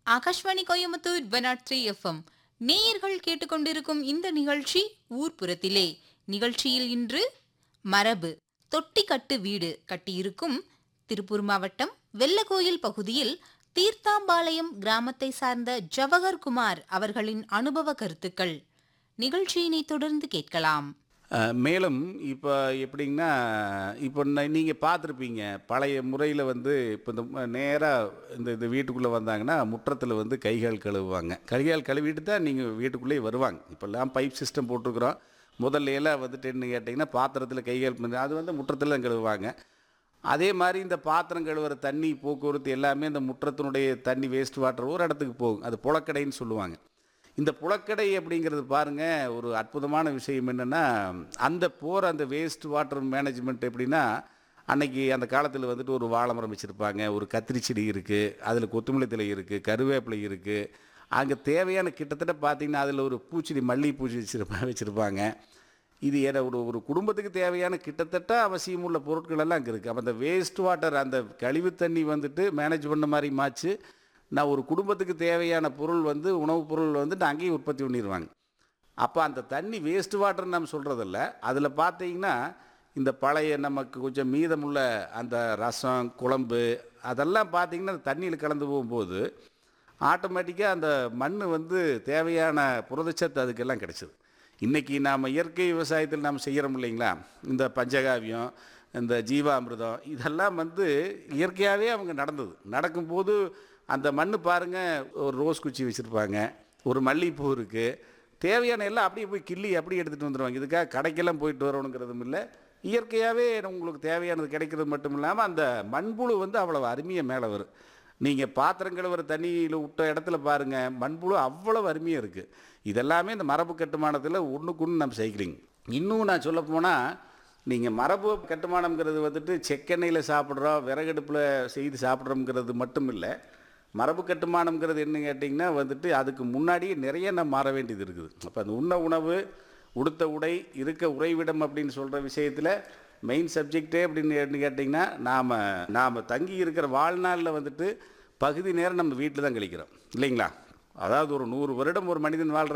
Akashvani Coimbatore one three FM நேயர்கள் கேட்டுக்கொண்டிருக்கும் இந்த நிகழ்ச்சி ஊர்ப்புறத்திலே நிகழ்ச்சியில் இன்று மரபு தொட்டிக்கட்டு வீடு கட்டியிருக்கும் திருப்பூர் மாவட்டம் வெள்ளகோயில் பகுதியில் தீர்த்தாம்பாளையம் கிராமத்தை சார்ந்த ஜவஹர் குமார் அவர்களின் அனுபவ கருத்துக்கள் நிகழ்ச்சியினை தொடர்ந்து கேட்கலாம் அஹ், மேலும் இப்போ எப்படிங்கன்னா இப்போ நீங்கள் பார்த்துருப்பீங்க பழைய முறையில் வந்து இப்போ இந்த நேராக இந்த இந்த வீட்டுக்குள்ளே வந்தாங்கன்னா முற்றத்தில் வந்து கைகால் கழுவுவாங்க கைகால் கழுவிட்டு தான் நீங்கள் வீட்டுக்குள்ளேயே வருவாங்க இப்போல்லாம் பைப் சிஸ்டம் போட்டிருக்கிறோம் முதல்ல எல்லாம் வந்துட்டு என்ன கேட்டிங்கன்னா பாத்திரத்தில் கைகால் பண்ணி அது வந்து முற்றத்தில் தான் கழுவுவாங்க அதே மாதிரி இந்த பாத்திரம் கழுவுற தண்ணி போக்குவரத்து எல்லாமே இந்த முற்றத்தினுடைய தண்ணி வேஸ்ட் வாட்டர் ஒரு இடத்துக்கு போகும் அது புழக்கடைன்னு சொல்லுவாங்க இந்த புழக்கடை அப்படிங்கிறது பாருங்க ஒரு அற்புதமான விஷயம் என்னென்னா அந்த போகிற அந்த வேஸ்ட் வாட்டர் மேனேஜ்மெண்ட் எப்படின்னா அன்னைக்கு அந்த காலத்தில் வந்துட்டு ஒரு வாழை மரம் வச்சுருப்பாங்க ஒரு கத்திரி செடி இருக்குது அதில் கொத்தமல்லி தழை இருக்குது கருவேப்பிலை இருக்குது அங்கே தேவையான கிட்டத்தட்ட பார்த்தீங்கன்னா அதில் ஒரு பூச்செடி மல்லிகை பூச்சி வச்சிருப்பா வச்சுருப்பாங்க இது ஏன்னா ஒரு ஒரு குடும்பத்துக்கு தேவையான கிட்டத்தட்ட அவசியமுள்ள பொருட்கள் எல்லாம் அங்கே இருக்குது அப்போ அந்த வேஸ்ட் வாட்டர் அந்த கழிவு தண்ணி வந்துட்டு மேனேஜ் பண்ண மாதிரி மாச்சு நான் ஒரு குடும்பத்துக்கு தேவையான பொருள் வந்து உணவுப் பொருள் வந்துட்டு அங்கேயும் உற்பத்தி பண்ணிடுவாங்க அப்போ அந்த தண்ணி வேஸ்ட் வாட்டர்னு நம்ம சொல்கிறதில்ல அதில் பார்த்தீங்கன்னா இந்த பழைய நமக்கு கொஞ்சம் மீதமுள்ள அந்த ரசம் குழம்பு அதெல்லாம் பார்த்தீங்கன்னா அந்த தண்ணியில் கலந்து போகும்போது ஆட்டோமேட்டிக்காக அந்த மண் வந்து தேவையான புரதச்சத்து அதுக்கெல்லாம் கிடைச்சிது இன்றைக்கி நாம் இயற்கை விவசாயத்தில் நாம் செய்கிறோம் இல்லைங்களா இந்த பஞ்சகாவியம் இந்த ஜீவாமிர்தம் இதெல்லாம் வந்து இயற்கையாகவே அவங்க நடந்தது நடக்கும்போது அந்த மண் பாருங்கள் ஒரு ரோஸ் குச்சி வச்சுருப்பாங்க ஒரு மல்லிகைப்பூ இருக்குது தேவையான எல்லாம் அப்படியே போய் கிள்ளி அப்படியே எடுத்துகிட்டு வந்துடுவாங்க இதுக்காக கடைக்கெல்லாம் போயிட்டு வரணுங்கிறதும் இல்லை இயற்கையாகவே உங்களுக்கு தேவையானது கிடைக்கிறது மட்டும் இல்லாமல் அந்த மண்புழு வந்து அவ்வளோ அருமையாக மேலே வரும் நீங்கள் பாத்திரம் கழுவுற தண்ணியில் விட்ட இடத்துல பாருங்கள் மண்புழு அவ்வளவு அருமையாக இருக்குது இதெல்லாமே இந்த மரபு கட்டுமானத்தில் ஒன்றுக்குன்னு நம்ம சைக்கிளிங் இன்னும் நான் சொல்ல போனால் நீங்கள் மரபு கட்டுமானம்ங்கிறது வந்துட்டு செக்கெண்ணெயில் சாப்பிட்றோம் விறகடுப்பில் செய்து சாப்பிட்றோங்கிறது மட்டும் இல்லை மரபு கட்டுமானம்ங்கிறது என்ன கேட்டிங்கன்னா வந்துட்டு அதுக்கு முன்னாடியே நிறைய நம்ம மாற வேண்டியது இருக்குது அப்போ அந்த உண்ண உணவு உடுத்த உடை இருக்க உறைவிடம் அப்படின்னு சொல்கிற விஷயத்தில் மெயின் சப்ஜெக்டே அப்படின்னு என்ன கேட்டிங்கன்னா நாம் நாம் தங்கி இருக்கிற வாழ்நாளில் வந்துட்டு பகுதி நேரம் நம்ம வீட்டில் தான் கழிக்கிறோம் இல்லைங்களா அதாவது ஒரு நூறு வருடம் ஒரு மனிதன் வாழ்கிற